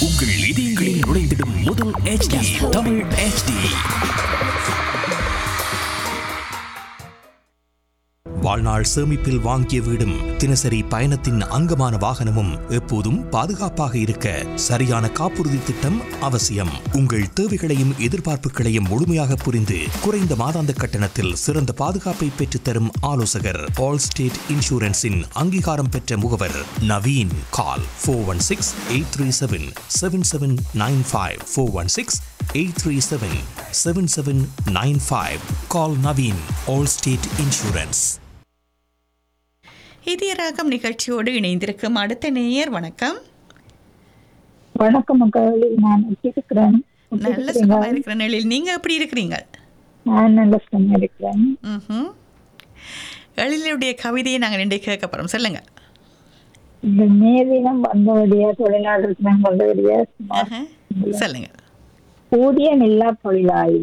உங்கள் இதயங்களில் நுழைந்திடும் முதல் HD தமிழ் HD வாழ்நாள் சேமிப்பில் வாங்கிய வீடும் தினசரி பயணத்தின் அங்கமான வாகனமும் எப்போதும் பாதுகாப்பாக இருக்க சரியான காப்புறுதி திட்டம் அவசியம் உங்கள் தேவைகளையும் எதிர்பார்ப்புகளையும் முழுமையாக புரிந்து குறைந்த மாதாந்த கட்டணத்தில் சிறந்த பாதுகாப்பை பெற்றுத்தரும் ஆலோசகர் ஆல் ஸ்டேட் இன்சூரன்ஸின் அங்கீகாரம் பெற்ற முகவர் Naveen call four one six eight three seven seven seven nine five four one six eight three seven seven seven nine five call Naveen all state insurance இதய ராகம் நிகழ்ச்சியோடு இணைந்திருக்கும் அடுத்த நேயர் வணக்கம் வணக்கம் மகளே நான் எப்படி இருக்கிறேன் எப்படி நல்ல இருக்கிறீங்க? சுகமா இருக்கிற நிலையில் நீங்க எப்படி இருக்கிறீங்க நான் நல்ல சுகமா இருக்கிறேன் ம்ஹும். எழிலுடைய கவிதையை நாங்கள் ரெண்டே கேட்க போறோம் சொல்லுங்க இந்த மே தினம் வந்தவடைய தொழிலாளர் தினம் வந்தவடைய சுமார் ஆஹா. சொல்லுங்க ஊதியம் இல்லா தொழிலாளி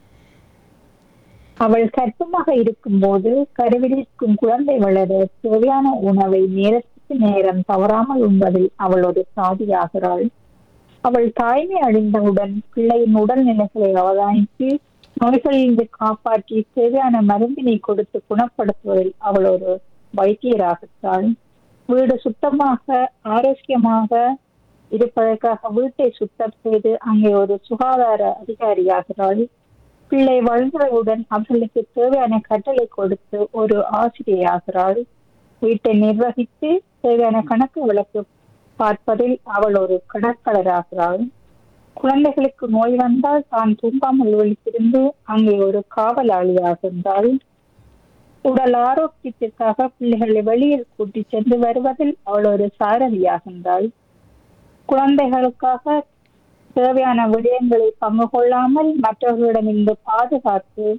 அவள் கர்ப்பமாக இருக்கும்போது கருவிலிருக்கும் குழந்தை வளர தேவையான உணவை நேரத்துக்கு நேரம் தவறாமல் உண்பதில் அவள் ஒரு சாதியாகிறாள் அவள் தாய்மை அடைந்தவுடன் பிள்ளையின் உடல்நிலைகளை அவதானித்து நோய்களிலிருந்து காப்பாற்றி தேவையான மருந்தினை கொடுத்து குணப்படுத்துவதில் அவள் ஒரு வைத்தியராகிறாள் வீடு சுத்தமாக ஆரோக்கியமாக இருப்பதற்காக வீட்டை சுத்தம் செய்து அங்கே ஒரு சுகாதார அதிகாரியாகிறாள் பிள்ளை வளர்ந்தவுடன் அவர்களுக்கு தேவையான கட்டளை கொடுத்து ஒரு ஆசிரியராகிறாள் வீட்டை நிர்வகித்து தேவையான கணக்கு வழக்கு பார்ப்பதில் அவள் ஒரு கணக்காளராகிறாள் குழந்தைகளுக்கு நோய் வந்தால் தான் தூங்காமல் விழித்திருந்து அங்கே ஒரு காவலாளியாகின்றாள் உடல் ஆரோக்கியத்திற்காக பிள்ளைகளை வெளியில் கூட்டி சென்று வருவதில் அவள் ஒரு சாரதியாகின்றாள் குழந்தைகளுக்காக தேவையான விடயங்களை பங்கு கொள்ளாமல் மற்றவர்களிடமிருந்து பாதுகாத்து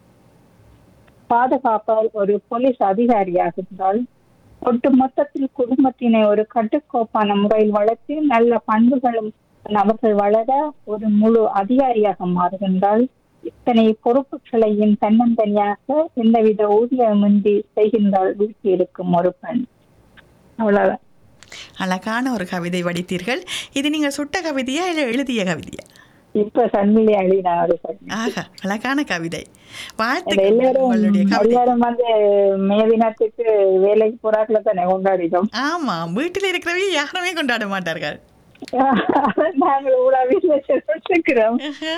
பாதுகாப்பால் ஒரு போலீஸ் அதிகாரியாகின்றாள் ஒட்டு மொத்தத்தில் குடும்பத்தினை ஒரு கட்டுக்கோப்பான முறையில் வளர்த்து நல்ல பண்புகளும் அவர்கள் வளர ஒரு முழு அதிகாரியாக மாறுகின்றாள் இத்தனை பொறுப்புகளையும் தன்னந்தனியாக எந்தவித ஊதியமின்றி செய்கின்றாள் வீட்டில் இருக்கும் ஒரு பெண் அவ்வளவுதான் அழகான ஒரு கவிதை வடித்தீர்கள் இது நீங்கள் சுட்ட கவிதையா இல்லை எழுதிய கவிதையா இப்ப சன்மிலி அழி நான் ஒரு சொன்னேன் ஆஹா அழகான கவிதை இந்த வாழ்த்துக்கள் எல்லாரும் உங்களுடைய கவிதை எல்லாரும் வந்து மே தினத்துக்கு வேலைக்கு போறாக்கள தானே கொண்டாடிட்டோம் ஆமா வீட்டில் இருக்கிறவைய யாருமே கொண்டாட மாட்டார்கள் நாங்கள் ஊடா வீட்டுல இருக்கிறோம் ஆஹா.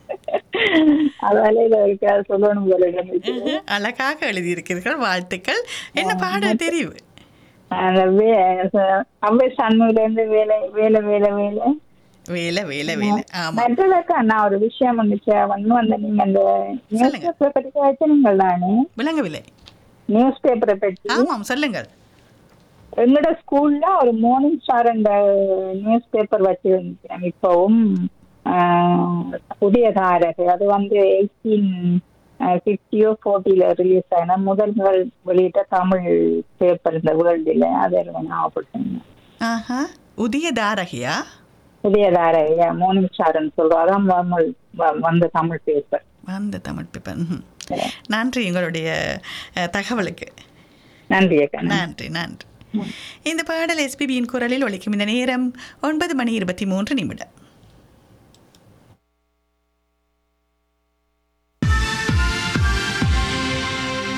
அதால இதை இருக்க சொல்லணும் போல இருந்துச்சு. ஆஹா. அழகாக எழுதியிருக்கிறீர்கள் வாழ்த்துக்கள் என்ன பாடல் தெரிவு அந்த வே- அவ்வை சண்முகில இருந்து வேலை வேலை வேலை வேலை வேலை வேலை வேலை ஆமா மற்றதுக்கா நான் ஒரு விஷயம் வந்துச்சு வந்து வந்து நீங்க அந்த நியூஸ் சொல்லுங்க. பேப்பரை பற்றி வச்சுனீங்கள் தானே விளங்கவில்லை நியூஸ் பேப்பரை பற்றி ஆமாம் சொல்லுங்கள் எங்களோட ஸ்கூல்ல ஒரு மார்னிங் ஸ்டார் அந்த நியூஸ் பேப்பர் வச்சிருந்தேன் இப்பவும் ஆஹ், புதிய தாரகு அது வந்து எயிட்டீன் ஃபிஃப்டியோ ஃபோர்ட்டில ரிலீஸ் ஆன முதல் முதல் வெளியிட்ட தமிழ் பேப்பர் இந்த வேர்ல்டில் அதை ஞாபகப்படுத்துங்க ஆஹா உதய தாரகியா புதிய தாரக மார்னிங் ஸ்டார்னு சொல்றோம் அதான் தமிழ் வ- வந்த தமிழ் பேப்பர் வந்த தமிழ் பேப்பர் ம்ஹும். நன்றி உங்களுடைய அஹ், தகவலுக்கு நன்றி அக்கா நன்றி. நன்றி நன்றி இந்த பாடல் எஸ்பிபியின் குரலில் ஒலிக்கும் இந்த நேரம் ஒன்பது மணி இருபத்தி மூன்று நிமிடம்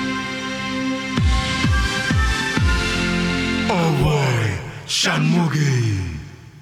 Away, Shanmugi.